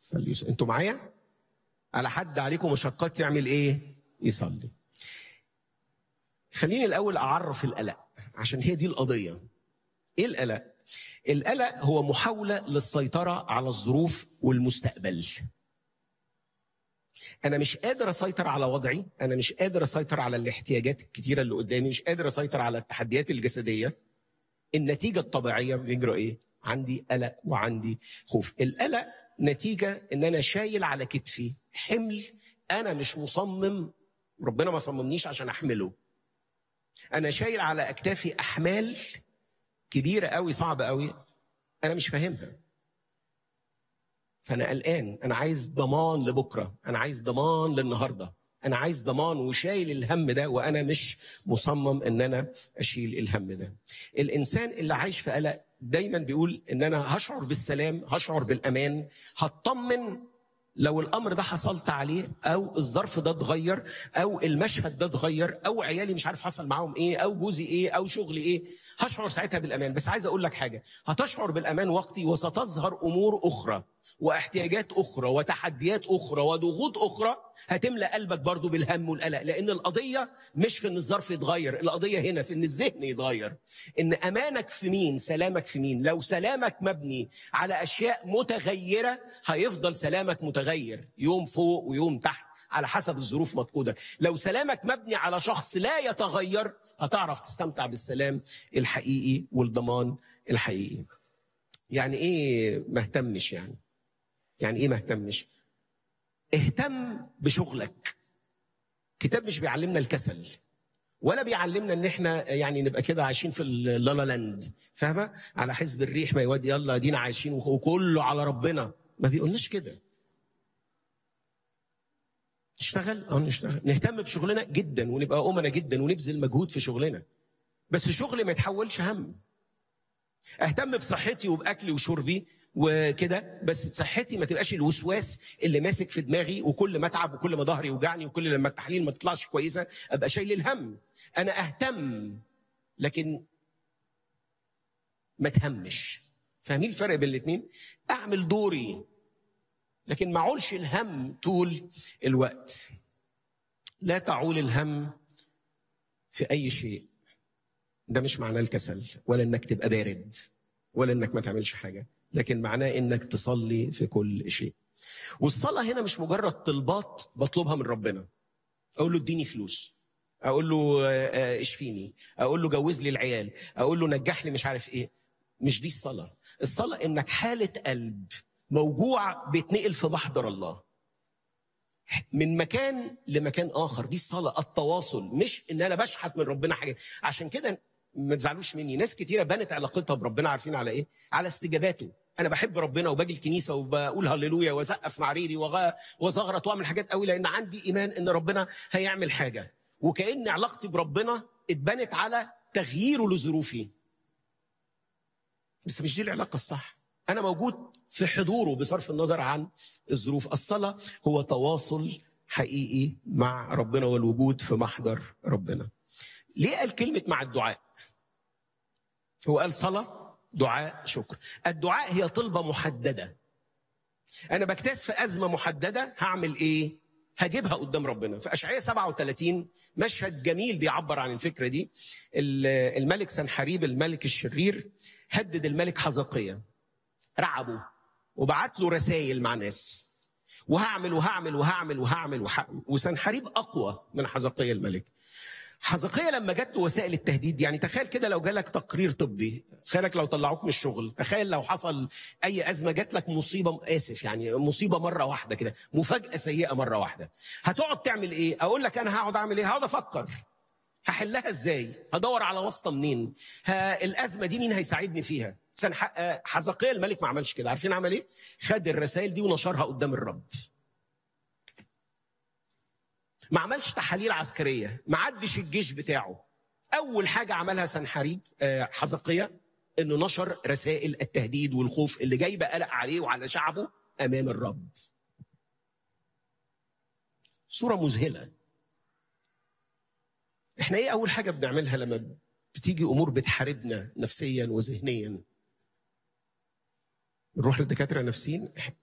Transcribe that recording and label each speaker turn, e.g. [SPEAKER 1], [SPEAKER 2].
[SPEAKER 1] فليصلي انتوا معايا على حد عليكم مشقات يعمل ايه يصلي خليني الاول اعرف القلق عشان هي دي القضيه ايه القلق القلق هو محاوله للسيطره على الظروف والمستقبل انا مش قادر اسيطر على وضعي انا مش قادر اسيطر على الاحتياجات الكتيره اللي قدامي مش قادر اسيطر على التحديات الجسديه النتيجه الطبيعيه بيجرى ايه عندي قلق وعندي خوف القلق نتيجه ان انا شايل على كتفي حمل انا مش مصمم ربنا ما صممنيش عشان احمله انا شايل على اكتافي احمال كبيره قوي صعبه قوي انا مش فاهمها فانا قلقان انا عايز ضمان لبكره انا عايز ضمان للنهارده انا عايز ضمان وشايل الهم ده وانا مش مصمم ان انا اشيل الهم ده الانسان اللي عايش في قلق دايما بيقول ان انا هشعر بالسلام هشعر بالامان هطمن لو الامر ده حصلت عليه او الظرف ده اتغير او المشهد ده اتغير او عيالي مش عارف حصل معاهم ايه او جوزي ايه او شغلي ايه هشعر ساعتها بالامان بس عايز اقول لك حاجه هتشعر بالامان وقتي وستظهر امور اخرى واحتياجات اخرى وتحديات اخرى وضغوط اخرى هتملى قلبك برضو بالهم والقلق لان القضيه مش في ان الظرف يتغير القضيه هنا في ان الذهن يتغير ان امانك في مين سلامك في مين لو سلامك مبني على اشياء متغيره هيفضل سلامك متغير يوم فوق ويوم تحت على حسب الظروف مفقوده لو سلامك مبني على شخص لا يتغير هتعرف تستمتع بالسلام الحقيقي والضمان الحقيقي يعني ايه ما اهتمش يعني يعني ايه ما اهتمش اهتم بشغلك كتاب مش بيعلمنا الكسل ولا بيعلمنا ان احنا يعني نبقى كده عايشين في اللالا لاند فاهمه على حزب الريح ما يودي يلا دينا عايشين وكله على ربنا ما بيقولناش كده نشتغل اه نشتغل نهتم بشغلنا جدا ونبقى امنا جدا ونبذل مجهود في شغلنا بس شغلي ما يتحولش هم اهتم بصحتي وباكلي وشربي وكده بس صحتي ما تبقاش الوسواس اللي ماسك في دماغي وكل ما اتعب وكل ما ظهري يوجعني وكل لما التحاليل ما تطلعش كويسه ابقى شايل الهم انا اهتم لكن ما تهمش فاهمين الفرق بين الاثنين اعمل دوري لكن ما اعولش الهم طول الوقت لا تعول الهم في اي شيء ده مش معناه الكسل ولا انك تبقى بارد ولا انك ما تعملش حاجه لكن معناه انك تصلي في كل شيء والصلاه هنا مش مجرد طلبات بطلبها من ربنا اقول له اديني فلوس اقول له اشفيني اقول له جوز لي العيال اقول له نجح لي مش عارف ايه مش دي الصلاه الصلاه انك حاله قلب موجوع بيتنقل في محضر الله من مكان لمكان اخر دي الصلاه التواصل مش ان انا بشحت من ربنا حاجات عشان كده ما تزعلوش مني ناس كتيره بنت علاقتها بربنا عارفين على ايه على استجاباته انا بحب ربنا وباجي الكنيسه وبقول هللويا واسقف مع ريري وزغرط واعمل حاجات قوي لان عندي ايمان ان ربنا هيعمل حاجه وكان علاقتي بربنا اتبنت على تغييره لظروفي بس مش دي العلاقه الصح انا موجود في حضوره بصرف النظر عن الظروف الصلاه هو تواصل حقيقي مع ربنا والوجود في محضر ربنا ليه قال كلمه مع الدعاء هو قال صلاه دعاء شكر الدعاء هي طلبه محدده انا بجتاز في ازمه محدده هعمل ايه هجيبها قدام ربنا في اشعياء 37 مشهد جميل بيعبر عن الفكره دي الملك سنحريب الملك الشرير هدد الملك حزقية رعبه وبعت له رسائل مع ناس وهعمل وهعمل وهعمل وهعمل وهعمل وسنحريب اقوى من حزقية الملك حزقية لما جات له وسائل التهديد يعني تخيل كده لو جالك تقرير طبي تخيلك لو طلعوك من الشغل تخيل لو حصل اي ازمه جات لك مصيبه اسف يعني مصيبه مره واحده كده مفاجاه سيئه مره واحده هتقعد تعمل ايه اقول لك انا هقعد اعمل ايه هقعد افكر هحلها ازاي هدور على واسطه منين ها الازمه دي مين هيساعدني فيها حزقية الملك ما عملش كده عارفين عمل ايه خد الرسائل دي ونشرها قدام الرب ما عملش تحاليل عسكريه ما عدش الجيش بتاعه اول حاجه عملها سنحريب حزقية انه نشر رسائل التهديد والخوف اللي جايبه قلق عليه وعلى شعبه امام الرب صوره مذهله احنا ايه اول حاجه بنعملها لما بتيجي امور بتحاربنا نفسيا وذهنيا نروح للدكاتره نفسيين